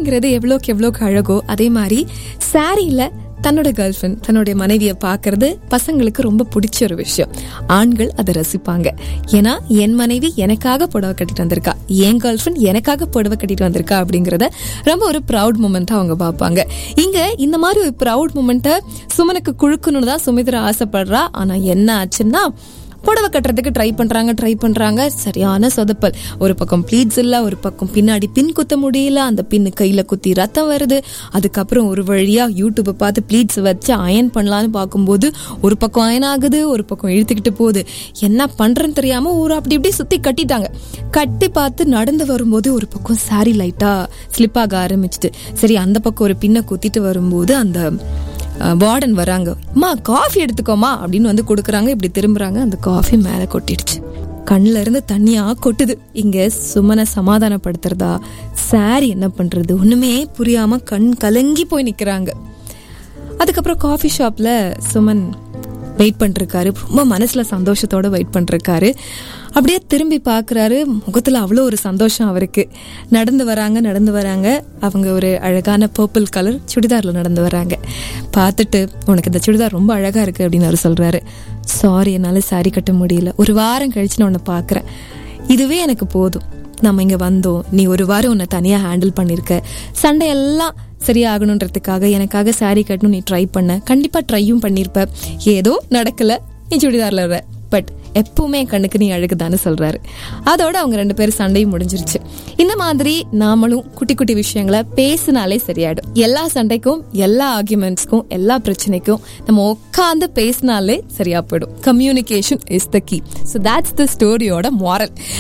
சாரிங்கிறது எவ்வளோக்கு எவ்வளோக்கு அழகோ அதே மாதிரி சாரியில தன்னோட கேர்ள் ஃப்ரெண்ட் தன்னுடைய மனைவியை பார்க்கறது பசங்களுக்கு ரொம்ப பிடிச்ச ஒரு விஷயம் ஆண்கள் அதை ரசிப்பாங்க ஏன்னா என் மனைவி எனக்காக புடவை கட்டிட்டு வந்திருக்கா என் கேர்ள் ஃப்ரெண்ட் எனக்காக புடவை கட்டிட்டு வந்திருக்கா அப்படிங்கறத ரொம்ப ஒரு ப்ரவுட் மூமெண்ட்டாக அவங்க பார்ப்பாங்க இங்க இந்த மாதிரி ஒரு ப்ரவுட் மூமெண்ட்டை சுமனுக்கு குழுக்கணும்னு தான் சுமித்ரா ஆசைப்படுறா ஆனா என்ன ஆச்சுன்னா புடவை கட்டுறதுக்கு ட்ரை பண்றாங்க ட்ரை பண்றாங்க சரியான சொதப்பல் ஒரு பக்கம் ப்ளீட்ஸ் இல்ல ஒரு பக்கம் பின்னாடி பின் குத்த முடியல அந்த பின்னு கையில குத்தி ரத்தம் வருது அதுக்கப்புறம் ஒரு வழியா யூடியூப்பை பார்த்து ப்ளீட்ஸ் வச்சு அயன் பண்ணலான்னு பார்க்கும்போது ஒரு பக்கம் அயன் ஆகுது ஒரு பக்கம் இழுத்துக்கிட்டு போகுது என்ன பண்றேன்னு தெரியாம ஒரு அப்படி இப்படி சுத்தி கட்டிட்டாங்க கட்டி பார்த்து நடந்து வரும்போது ஒரு பக்கம் சாரி லைட்டா ஸ்லிப் ஆக ஆரம்பிச்சிட்டு சரி அந்த பக்கம் ஒரு பின்னை குத்திட்டு வரும்போது அந்த வார்டன் வராங்க அம்மா காஃபி எடுத்துக்கோமா அப்படின்னு வந்து கொடுக்குறாங்க இப்படி திரும்புறாங்க அந்த காஃபி மேலே கொட்டிடுச்சு கண்ணுல இருந்து தண்ணியா கொட்டுது இங்க சுமனை சமாதானப்படுத்துறதா சாரி என்ன பண்றது ஒண்ணுமே புரியாம கண் கலங்கி போய் நிக்கிறாங்க அதுக்கப்புறம் காஃபி ஷாப்ல சுமன் வெயிட் பண்ணிருக்காரு ரொம்ப மனசுல சந்தோஷத்தோட வெயிட் பண்ணிருக்காரு அப்படியே திரும்பி பார்க்கறாரு முகத்துல அவ்வளோ ஒரு சந்தோஷம் அவருக்கு நடந்து வராங்க நடந்து வராங்க அவங்க ஒரு அழகான பர்பிள் கலர் சுடிதார்ல நடந்து வராங்க பார்த்துட்டு உனக்கு இந்த சுடிதார் ரொம்ப அழகா இருக்கு அப்படின்னு அவர் சொல்றாரு சாரி என்னால சாரி கட்ட முடியல ஒரு வாரம் கழிச்சு நான் உன்னை பார்க்கறேன் இதுவே எனக்கு போதும் நம்ம இங்க வந்தோம் நீ ஒரு வாரம் உன்னை தனியா ஹேண்டில் பண்ணிருக்க சண்டை எல்லாம் சரியாகணுன்றதுக்காக எனக்காக சாரி கட்டணும் நீ ட்ரை பண்ண கண்டிப்பா ட்ரையும் பண்ணிருப்ப ஏதோ நடக்கல நீ சுடிதார்ல வர பட் எப்பவுமே என் கண்ணுக்கு நீ அழகுதான்னு சொல்றாரு அதோட அவங்க ரெண்டு பேரும் சண்டையும் முடிஞ்சிருச்சு இந்த மாதிரி நாமளும் குட்டி குட்டி விஷயங்களை பேசினாலே சரியாயிடும் எல்லா சண்டைக்கும் எல்லா ஆர்குமெண்ட்ஸ்க்கும் எல்லா பிரச்சனைக்கும் நம்ம உட்காந்து பேசினாலே சரியா போயிடும் communication is the key so that's the ஸ்டோரியோட மாரல்